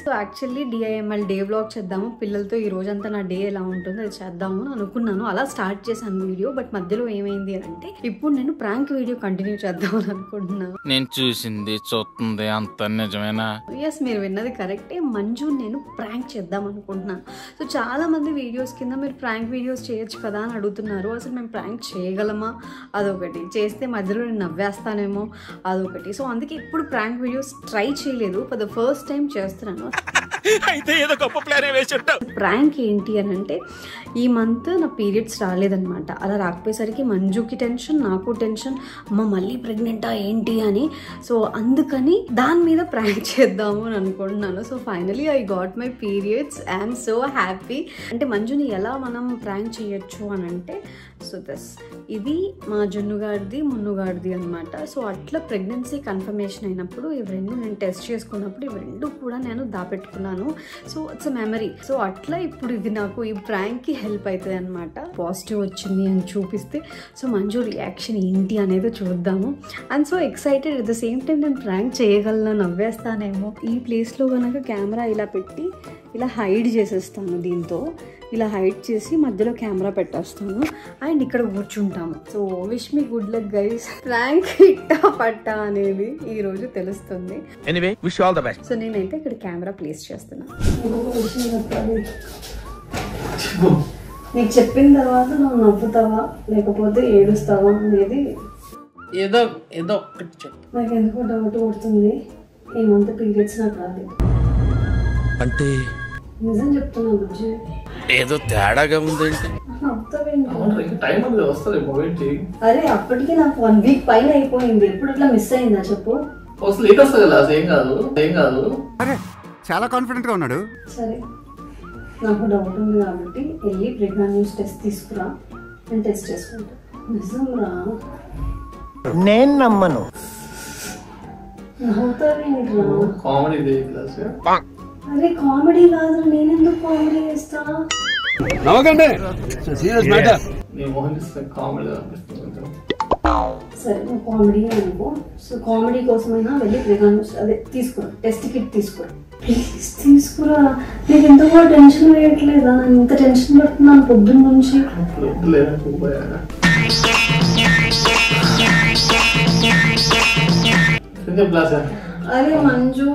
So actually DIML day vlog చేద్దాము పిల్లలతో ఈ రోజంతా నా డే ఎలా ఉంటుందో అది చేద్దాము అని అనుకున్నాను అలా స్టార్ట్ చేశాను వీడియో బట్ మధ్యలో ఏమైంది అని అంటే ఇప్పుడు నేను ప్రాంక్ వీడియో కంటిన్యూ చేద్దామని అనుకుంటున్నాను నేను చూసింది చూస్తుంది అంత నిజమేనా ఎస్ మీరు విన్నది కరెక్టే మంజు నేను ప్రాంక్ చేద్దాం అనుకుంటున్నాను సో చాలా మంది వీడియోస్ కింద మీరు ప్రాంక్ వీడియోస్ చేయొచ్చు కదా అని అడుగుతున్నారు అసలు మేము ప్రాంక్ చేయగలమా అదొకటి చేస్తే మధ్యలో నేను నవ్వేస్తానేమో అదొకటి సో అందుకే ఇప్పుడు ప్రాంక్ వీడియోస్ ట్రై చేయలేదు ఫర్ ద ఫస్ట్ టైం చేస్తున్నాను అయితే ఏదో గొప్ప ప్లాన్ వేసి ఉంటావు ప్రాంక్ ఏంటి అని అంటే ఈ మంత్ నా పీరియడ్స్ రాలేదనమాట అలా రాకపోయేసరికి మంజుకి టెన్షన్ నాకు టెన్షన్ అమ్మ మళ్ళీ ప్రెగ్నెంటా ఏంటి అని సో అందుకని దాని మీద ప్రాంక్ చేద్దాము అని అనుకుంటున్నాను so finally I got my periods I'm so happy అంటే మంజుని ఎలా మనం ప్రాంక్ చేయొచ్చు అని అంటే సో దస్ ఇది మా జున్నుగాడిది మున్నుగాడిది అనమాట సో అట్లా ప్రెగ్నెన్సీ కన్ఫర్మేషన్ అయినప్పుడు ఇవి రెండు నేను టెస్ట్ చేసుకున్నప్పుడు ఇవి రెండు కూడా నేను దాపెట్టుకున్నాను సో ఇట్స్ మెమరీ సో అట్లా ఇప్పుడు ఇది నాకు ఈ ప్రాంక్కి హెల్ప్ అవుతుంది అనమాట పాజిటివ్ వచ్చింది అని చూపిస్తే సో మంజు రియాక్షన్ ఏంటి అనేది చూద్దాము and so excited at the same time నేను ప్రాంక్ చేయగలను నవ్వేస్తానేమో ఈ ప్లేస్లో కనుక కెమెరా ఇలా పెట్టి ఇలా హైడ్ చేసేస్తాను దీంతో ఇలా హైడ్ చేసి మధ్యలో కెమెరా పెట్టేస్తాను అండ్ ఇక్కడ కూర్చుంటాము so wish me good luck guys prank ఇట్టా పట్టా అనేది ఈ రోజు తెలుస్తుంది anyway wish all the best so నేనైతే ఇక్కడ కెమెరా ప్లేస్ చేస్తున్నా నీకు చెప్పిన తర్వాత నువ్వు నవ్వుతావా లేకపోతే ఏడుస్తావా అనేది ఏదో ఏదో ఒక్కటి చెప్పు నాకు ఎందుకో డౌట్ కొడుతుంది ఈ మంత్ పీరియడ్స్ నాకు రాలేదు అంటే నిజం చెప్తున్నా బుజ్జి ఏదో తేడాగా ఉందేంటి నవ్వుతావేంటి అవును ఇంకా టైం ఉంది వస్తుంది వెయిట్ చేయి అరే అప్పటికి నాకు వన్ వీక్ పైన అయిపోయింది ఎప్పుడు ఇట్లా మిస్ అయిందా చెప్పు వస్తుంది లేట్ వస్తుంది కదా ఏం కాదు ఏం కాదు అరే చాలా కాన్ఫిడెంట్ గా ఉన్నాడు సరే నాకు డౌట్ ఉంది కాబట్టి వెళ్ళి ప్రెగ్నెంట్ న్యూస్ టెస్ట్ తీసుకురా నేను టెస్ట్ చేసుకుంటా నిజం రా నేను నమ్మను నవ్వుతావేంట్రా కామెడీ ఇదే క్లాస్ అరే కామెడీ కాదు నేనెందుకు కామెడీ చేస్తా నీ మోహన్ ఇస్తే కామెడీ అనిపిస్తుంది కొంచెం సరే నువ్వు కామెడీ అనుకో సో కామెడీ కోసమైనా వెళ్ళి ప్రెగ్నెంట్ న్యూస్ అదే తీసుకురా టెస్ట్ కిట్ తీసుకురా ప్లీజ్ తీసుకురా నీకు ఎందుకో టెన్షన్ వేయట్లేదా నేను ఇంత టెన్షన్ పడుతున్నాను పొద్దున్న నుంచి ఇప్పుడు వద్దులేరా పోయా క్లాస్ అరే మంజు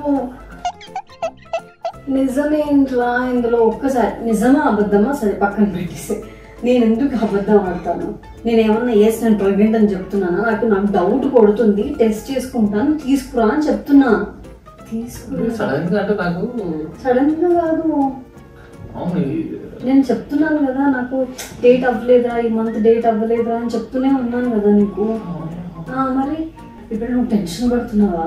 నిజమేంట్రా ఇందులో ఒక్కసారి నిజమా అబద్ధమా సరే పక్కన పెట్టేసి నేను ఎందుకు అబద్ధం ఆడతాను నేను ఏమన్నా ఎస్ నేను ప్రెగ్నెంట్ అని చెప్తున్నానా నాకు నాకు డౌట్ కొడుతుంది టెస్ట్ చేసుకుంటాను తీసుకురా అని చెప్తున్నా తీసుకురా సడన్ గా అంటే నాకు సడన్ గా కాదు అవును ఈ- నేను చెప్తున్నాను కదా నాకు డేట్ అవ్వలేదా ఈ మంత్ డేట్ అవ్వలేదా అని చెప్తూనే ఉన్నాను కదా నీకు ఆ, మరి ఇప్పుడు నువ్వు టెన్షన్ పడుతున్నావా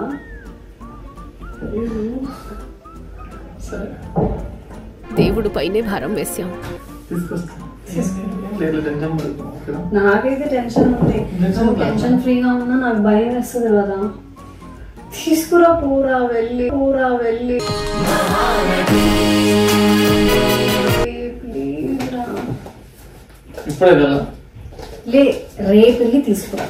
సరే దేవుడు పైనే భారం వేశాం తీసుకొస్తా లేదు టెన్షన్ పడుతుంది ఓకేనా నాకైతే టెన్షన్ ఉంది నువ్వు టెన్షన్ ఫ్రీగా ఉన్నా నాకు భయం వేస్తుంది కదా తీసుకురా పూరా వెళ్ళి పూరా వెళ్ళి ప్లీజ్ రా. ఇప్పుడే కదా లే రేపు వెళ్ళి తీసుకురా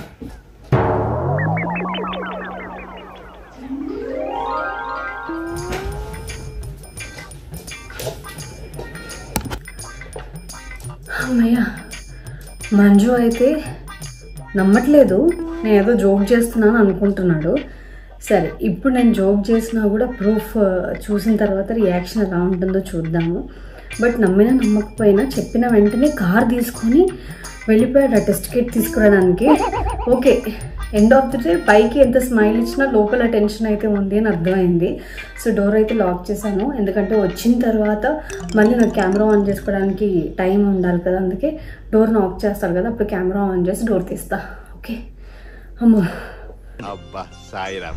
అమ్మయ్య మంజు అయితే నమ్మట్లేదు నేను ఏదో జోక్ చేస్తున్నాను అనుకుంటున్నాడు సరే ఇప్పుడు నేను జోక్ చేసినా కూడా ప్రూఫ్ చూసిన తర్వాత రియాక్షన్ ఎలా ఉంటుందో చూద్దాము బట్ నమ్మినా నమ్మకపోయినా చెప్పిన వెంటనే కార్ తీసుకొని వెళ్ళిపోయాడు ఆ టెస్ట్ కిట్ తీసుకురావడానికి okay end of the day పైకి ఎంత స్మైల్ ఇచ్చినా లోపల టెన్షన్ అయితే ఉంది అని అర్థమైంది సో డోర్ అయితే లాక్ చేశాను ఎందుకంటే వచ్చిన తర్వాత మళ్ళీ నాకు కెమెరా ఆన్ చేసుకోవడానికి టైం ఉండాలి కదా అందుకే డోర్ లాక్ చేస్తారు కదా అప్పుడు కెమెరా ఆన్ చేసి డోర్ తీస్తా ఓకే అమ్మో అబ్బా సాయిరామ్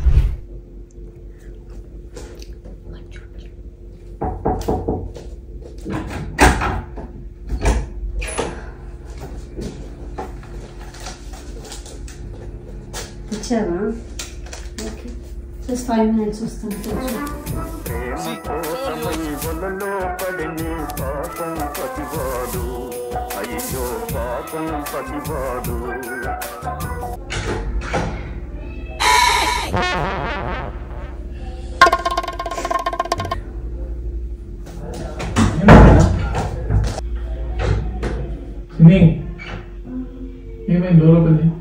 ఇచ్చావా ఓకే జస్ట్ ఫైవ్ మినిట్స్ వస్తాను కొంచెం. ఏమైంది డోర్ ఓపెన్ చేయి.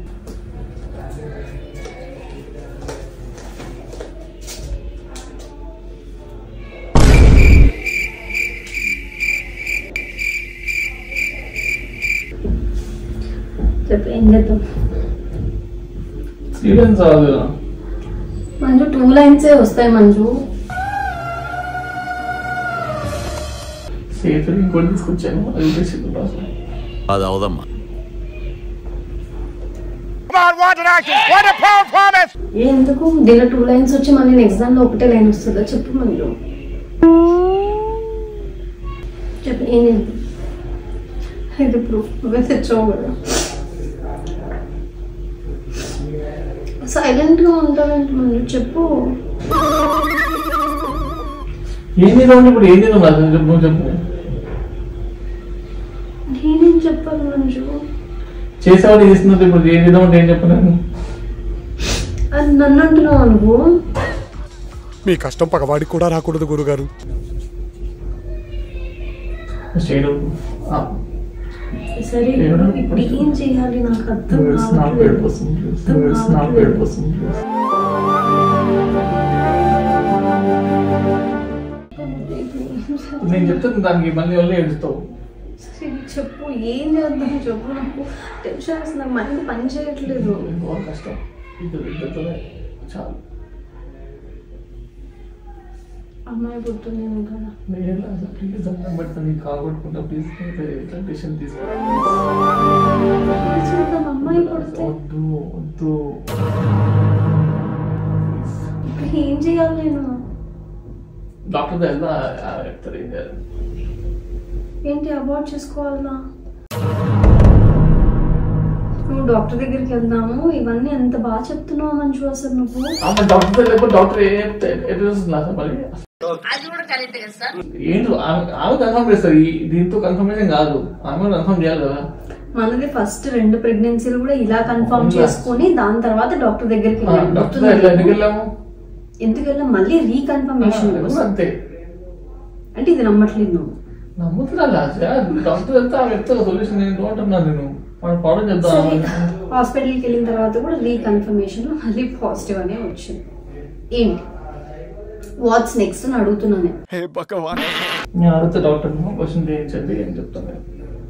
చెప్పు ఏం చేద్దాం సీరియన్స్ రాదు కదా మంజు టూ లైన్సే వస్తాయి మంజు సేఫ్ ఇంకోటి తీసుకొచ్చాను అది చేసి రాసు అది అవదమ్మా ఏ ఎందుకు దీనిలో టూ లైన్స్ వచ్చి మళ్ళీ నెక్స్ట్ దానిలో ఒకటే లైన్ వస్తుందా చెప్పు మంజు చెప్పు ఏం చేద్దాం ఇది ప్రూఫ్ నువ్వే తెచ్చావు కదా సైలెంట్ గా ఉంటావేంటి మంజు చెప్పు ఏం చేద్దాం ఇప్పుడు ఏం చేద్దాం రాసు చెప్పు నువ్వు చెప్పు నేనేం చెప్పాలి మంజు చేసేవాడు చేస్తున్నట్టు ఇప్పుడు ఏం చేద్దాం అంటే ఏం చెప్పలేను అది నన్ను అంటున్నావు నువ్వు మీ కష్టం పగవాడికి కూడా రాకూడదు గురుగారు స్టేట్ సరే ఇప్పుడు ఏం చేయాలి నాకు అర్థం నాకు కావట్లేదు. ఏడుపు వస్తుంది అర్థం నాకు కావట్లేదు. ఏడుపు వస్తుంది నేను చెప్తాను దానికి మళ్ళీ వెళ్ళి ఏడుస్తావు సరే, చెప్పు ఏం చేద్దాం చెప్పు నాకు టెన్షన్ వస్తుంది నాకు మైండ్ పని చేయట్లేదు ఇంకో కష్టం ఇద్దరు ఇద్దరితోనే చాలు అమ్మాయి పుట్టింది నేను కదా నేను అసలు ప్లీజ్ దండం పెడతాను నీకు కాగొట్టుకుంటా ప్లీజ్ ఇట్లా డిసిషన్ తీసుకో చూద్దాం అమ్మాయి పుడితే వద్దు వద్దు ఇప్పుడు ఏం చేయాలి నేను డాక్టర్ దగ్గర చెప్తారు ఏం చేయాలి ఏంటి అబార్ట్ చేసుకోవాలా నువ్వు డాక్టర్ దగ్గరికి వెళ్దాము ఇవన్నీ ఎంత బాగా చెప్తున్నావు మంచు అసలు నువ్వు ఆమె డాక్టర్ దగ్గర లేకపోతే డాక్టర్ ఏ చెప్తే ఎట్లా చూస్తుంది అసలు మరి ఏంటి ఆమె ఆమె కన్ఫర్మ్ చేస్తారు ఈ దీంతో కన్ఫర్మేషన్ కాదు ఆమె కన్ఫర్మ్ చేయాలి కదా మనది ఫస్ట్ రెండు ప్రెగ్నెన్సీలు కూడా ఇలా కన్ఫర్మ్ అవునా? చేసుకొని దాని తర్వాత డాక్టర్ దగ్గరికి ఆ, వెళ్ళాం. డాక్టర్ దగ్గర ఎందుకు వెళ్ళాము ఎందుకు వెళ్ళాం మళ్ళీ రీకన్ఫర్మేషన్ ఆ, కూడా అంతే అంటే ఇది నమ్మట్లేదు నువ్వు నమ్ముతున్నా లాస్ట్ డాక్టర్ వెళ్తే ఆమె చెప్తా సొల్యూషన్ నేను అంటున్నాను నేను మనం పౌడర్ చెప్తాం సరే హాస్పిటల్కి వెళ్ళిన తర్వాత కూడా రీకన్ఫర్మేషన్ మళ్ళీ పాజిటివ్ అనే వచ్చింది ఏంటి వాట్స్ నెక్స్ట్ అని అడుగుతున్నాను నేను. హే భగవాన్ నేను అడిగితే డాక్టర్ క్వశ్చన్ చేయించండి అని చెప్తాను నేను.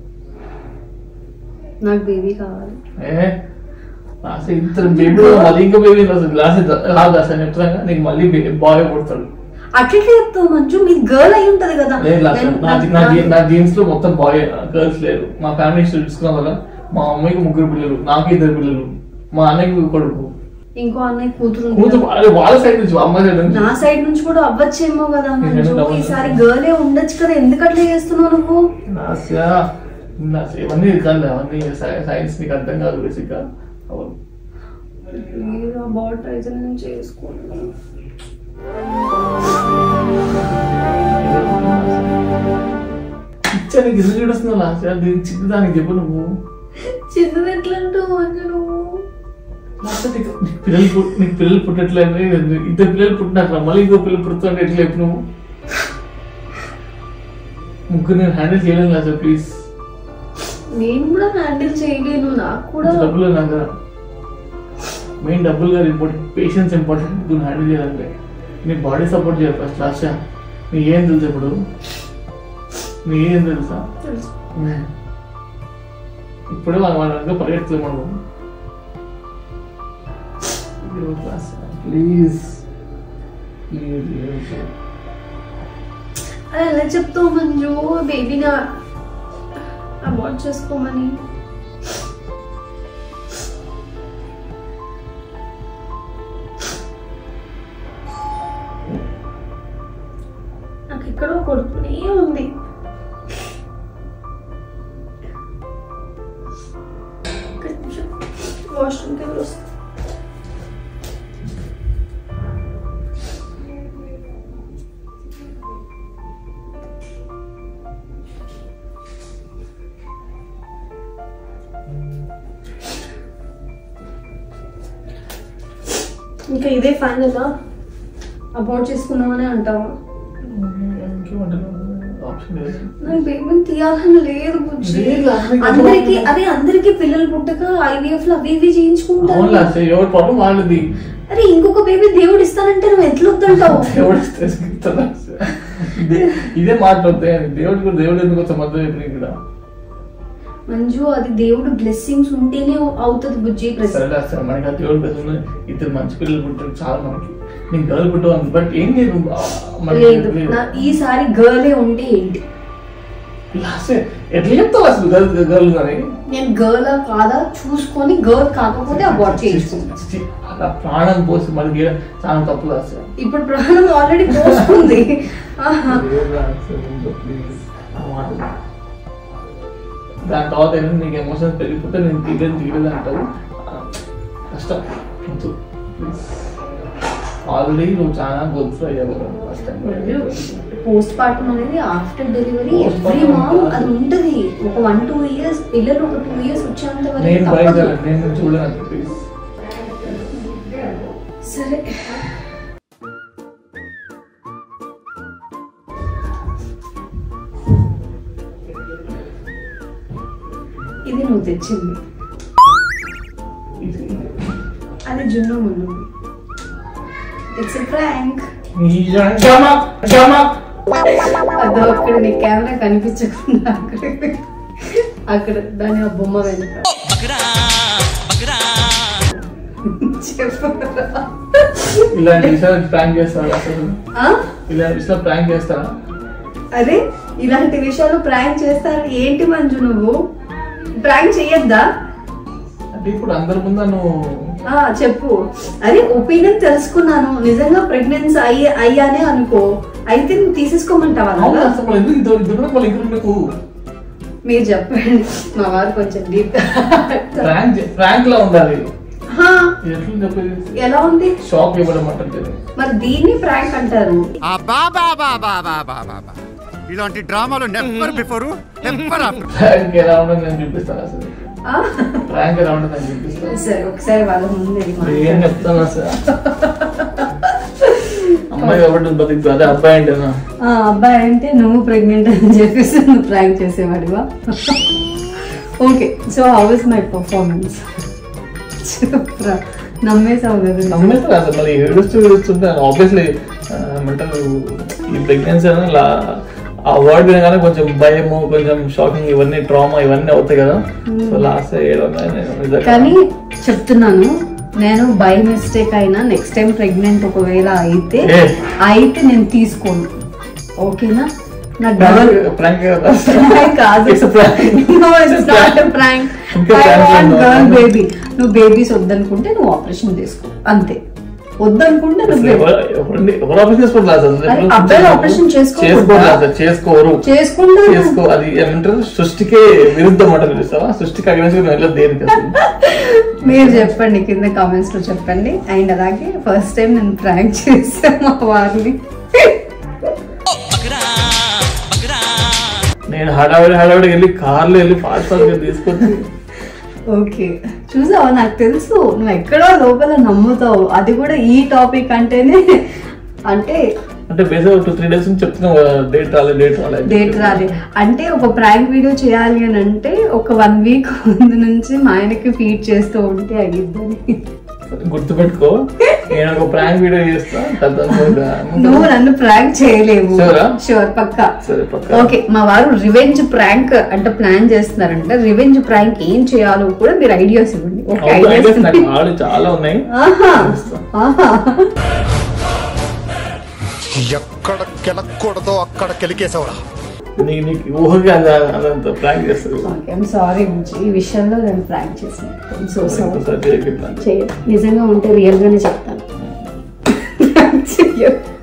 నాకు బేబీ కావాలి ఏ అసలు ఇద్దరు బేబీ మళ్ళీ ఇంకా బేబీ అసలు గ్లాస్ రాదు అసలు చెప్తాను నీకు మళ్ళీ బాయ్ పుడతాడు అట్లకే చెప్తావు మంచు మీ గర్ల్ అయి ఉంటది కదా లేదు లాస్ట్ నేను- నా నా- నా జీ- నా జీన్స్ లో మొత్తం బాయ్ గర్ల్స్ లేరు మా ఫ్యామిలీ చూసుకున్నాం కదా మా అమ్మకి ముగ్గురు పిల్లలు నాకు ఇద్దరు పిల్లలు మా అన్నయ్యకి కొడుకు ఇంకో అన్నయ్య కూతురు ఉంది కూతురు కదా. అదే వాళ్ళ సైడ్ నుంచి అమ్మ సైడ్ నుంచి నా సైడ్ నుంచి కూడా అవ్వచ్చేమో కదా మంచు నేను డబుల్ ఈసారి గర్లే ఉండొచ్చు కదా ఎందుకు అట్లా చేస్తున్నావు నువ్వు నాస్యా నాస్యా ఇవన్నీ కాదు అవన్నీ సైన్స్ నీకు అర్థం కాదు బేసిక్ గా అవును మీరు అబౌట్ అయితే నేను చేసుకోను ఇచ్చా నీకు ఇల్లు చూడుస్తున్నా లాస్యా దీనికి చిన్న దానికి చెప్పు నువ్వు చిన్నది ఎట్లా అంటావు మంచు నువ్వు లాస్యా నీకు నీకు పిల్లలు పుట్- నీకు పిల్లలు పుట్టట్లేదు ఇద్దరు పిల్లలు పుట్టినాక మళ్ళీ ఇంకో పిల్లలు పుడుతుంటే ఎట్లా చెప్పు నువ్వు ముగ్గురు నేను హ్యాండిల్ చేయలేను లాస్యా ప్లీజ్ నేను కూడా హ్యాండిల్ చేయలేను నాకు కూడా డబ్బులు నా దగ్గర మెయిన్ డబ్బులు కాదు ఇంపార్టెంట్ పేషెన్స్ ఇంపార్టెంట్ ముగ్గురు హ్యాండిల్ చేయాలంటే నీ బాడీ సపోర్ట్ చేయాలి ఫస్ట్ లాస్యా నీ ఏం తెలుసు ఇప్పుడు నీ ఏం తెలుసా తెలుసు. ఇప్పుడే వాళ్ళ వాళ్ళ దగ్గర పరిగెత్తులే మనం ప్లీజ్ ప్లీజ్ అలా ఎలా చెప్తావు మంజు బేబీని అవాయిడ్ చేసుకోమని నాకు ఎక్కడో కొడుకునే ఉంది ఒక్క నిమిషం. వాష్రూమ్కి వెళ్ళి వస్తా ఇంకా ఇదే ఫైనల్ అబౌట్ చేసుకుందామని అంటావా ఇంకేమంటారు ఆప్షన్ ఆప్షన్ లేదు నాకు బేబీని తీయాలని లేదు బుజ్జి లేదు, అందరికీ అందరికి అదే అందరికి పిల్లలు పుట్టక ఐవీఎఫ్ లో అవి ఇవి అవును చేయించుకుంటారు లాస్ట్ ఎవరి ప్రాబ్లం వాళ్ళది అరే ఇంకొక బేబీ దేవుడు ఇస్తానంటే నువ్వు ఎట్లా వద్దంటావు దేవుడు ఇస్తే ఇస్తాడా? దే- ఇదే మాట్లాడతాయి దేవుడు కూడా దేవుడు ఎందుకు వచ్చా మధ్య వైపు ఇక్కడ మంజు అది దేవుడు బ్లెస్సింగ్స్ ఉంటేనే అవుతుంది బుజ్జి ప్రతి సరే లాస్ట్ మనకి ఆ దేవుడు బెస్ట్ ఇద్దరు మంచి పిల్లలు పుట్టారు చాలా మనకి నీకు గర్ల్ పుట్టవు బట్ ఏం లేదు ఆ, మనకి లేదు లేదు. నా ఈసారి గర్లే ఉంటే ఏంటి లాస్ట్ ఎట్లా చెప్తావు అసలు గర్ల్ గర్ల్ అని నేను గర్ల్ కాదా చూసుకొని గర్ల్ కాకపోతే అబార్ట్ చేయించుకుంటా చి, అలా ప్రాణం పోసి మళ్ళీ గీయడం చాలా తప్పు లాస్ట్ ఇప్పుడు ప్రాణం ఆల్రెడీ పోసుకుంది ఆహా. దాని తర్వాత ఏంటంటే నీకు ఎమోషన్స్ పెరిగిపోతే నేను తీయలేదు తీయలేదు అంటావు ఆ, కష్టం వద్దు ఆల్రెడీ నువ్వు చాలా గొప్ప అయ్యావు ఫస్ట్ టైం పోస్ట్ పార్టం అనేది after delivery Postpartum every mom కాదు. అది ఉంటది ఒక వన్ టూ ఇయర్స్ పిల్లలు ఒక టూ ఇయర్స్ వచ్చేంత వరకు నేను తప్పదు. భయపడలేదు నేను చూడలేదు ప్లీజ్ సరే ఇది నువ్వు తెచ్చింది అది జున్ను మున్ను ఇట్స్ ప్రాంక్ అదో అక్కడ నీ కెమెరా కనిపించకుండా అక్కడ అక్కడ దాని ఆ బొమ్మ వెనుక చెప్పు ఇలాంటి విషయాలు ప్రాంక్ చేస్తారా అసలు ఆ? ఇలాంటి విషయాలు ప్రాంక్ చేస్తారా అరే ఇలాంటి విషయాలు ప్రాంక్ చేస్తారు ఏంటి మంజు నువ్వు ప్రాంక్ చెయ్యొద్దా అంటే ఇప్పుడు అందరి ముందు నువ్వు ఆ చెప్పు అరే ఒపీనియన్ తెలుసుకున్నాను నిజంగా ప్రెగ్నెన్సీ అయ్యే అయ్యానే అనుకో అయితే నువ్వు తీసేసుకోమంటావా అవును అలాగా? అసలు ఎందుకు ఇంత ఇంత మళ్ళీ ఇంకా మీకు మీరు చెప్పండి మా వారు కొంచెం డీప్ ప్రాంక్ ప్రాంక్ లా ఉండాలి ఇది ఎట్లా చెప్పేది ఎలా ఉంది షాక్ ఇవ్వడం అంటే మరి దీన్ని ప్రాంక్ అంటారు అబ్బా బా బా బా బా బా బా బా. ఇలాంటి డ్రామాలు never before never after prank ఎలా ఉండదు నేను చూపిస్తాను అసలు ఆ? ప్రాంక్ ఎలా ఉండదు నేను చూపిస్తాను సరే ఒకసారి వాళ్ళ ముందు ఇది ఏం మాట్లాడు. చెప్తాను అసలు అమ్మాయి కాబట్టి బతికి అదే అబ్బాయి అంటేనా ఆ అబ్బాయి అంటే నువ్వు ప్రెగ్నెంట్ అని చెప్పేసి నువ్వు ప్రాంక్ చేసేవాడివా okay so how is my performance చెప్పురా నమ్మేసావు కదా నమ్మేస్తారు అసలు మరి ఏడుస్తూ ఏడుస్తుంటే ఆబ్వియస్లీ ఏమంటారు ఈ ప్రెగ్నెన్సీ అని లా ఆ వర్డ్ వినగానే కొంచెం భయము కొంచెం షాకింగ్ ఇవన్నీ ట్రామా ఇవన్నీ అవుతాయి కదా సో లాస్ట్ ఏడో కానీ చెప్తున్నాను నేను బై మిస్టేక్ అయినా నెక్స్ట్ టైం ప్రెగ్నెంట్ ఒకవేళ అయితే ఏ. అయితే నేను తీసుకోను ఓకేనా నా గర్ల్ ప్రాంక్ కాదు It's a prank. No, it's not a prank. ఇంకా I prank want ఉందా? girl baby. నువ్వు బేబీస్ వద్దనుకుంటే నువ్వు ఆపరేషన్ చేసుకో అంతే వద్దనుకుంటే నువ్వు ఎవరు ఆపరేషన్ చేసుకోవట్లేదు అసలు అరే, అబ్బాయిలు operation చేసుకోకూడదా? చేసుకోవట్లేదు అసలు చేసుకోరు చేసుకుంటా చేసుకో అది ఏమంటారు సృష్టికే విరుద్ధం అంటారు చూస్తావా సృష్టికి అగ్నేసి వెళ్ళదు దేనికి అసలు మీరు చెప్పండి కింద కామెంట్స్ లో చెప్పండి అండ్ అలాగే ఫస్ట్ టైం నేను ప్రాంక్ చేశాను మా వారిని నేను హడావిడి హడావిడి వెళ్ళి కార్లో వెళ్ళి ఫాస్ట్ ఫాస్ట్ గా తీసుకొచ్చి ఓకే చూసావా నాకు తెలుసు నువ్వు ఎక్కడో లోపల నమ్ముతావు అది కూడా ఈ టాపిక్ అంటేనే అంటే అంటే బేసిక్ టూ త్రీ డేస్ నుంచి చెప్తున్నావు డేట్ రాలేదు డేట్ రాలేదు డేట్ రాలే అంటే ఒక ప్రాంక్ వీడియో చేయాలి అని అంటే ఒక వన్ వీక్ ముందు నుంచి మా ఆయనకి ఫీడ్ చేస్తూ ఉంటే అయ్యిద్దని గుర్తుపెట్టుకో నేను ఒక ప్రాంక్ వీడియో చేస్తా పెద్ద నువ్వు నన్ను ప్రాంక్ చేయలేవు Sure ఆ? షూర్ పక్కా సరే పక్క ఓకే మా వారు రివెంజ్ ప్రాంక్ అంటే ప్లాన్ చేస్తున్నారంటే రివెంజ్ ప్రాంక్ ఏం చేయాలో కూడా మీరు ఐడియాస్ ఇవ్వండి ఓకే ఐడియాస్ నాకు ఆల్రెడీ చాలా ఉన్నాయి ఆహా ఆహా ఎక్కడ కెలక్కూడదో అక్కడ కెలికేసావురా నీకు నీకు ఊహగా అది అదంతా ప్రాంక్ చేస్తారు ఓకే ఐమ్ సారీ ఈ విషయంలో నేను ప్రాంక్ చేశాను సో సారీ ఇంకోసారి చేయకుండా చేయ నిజంగా ఉంటే రియల్ గానే చెప్తాను చెయ్యను.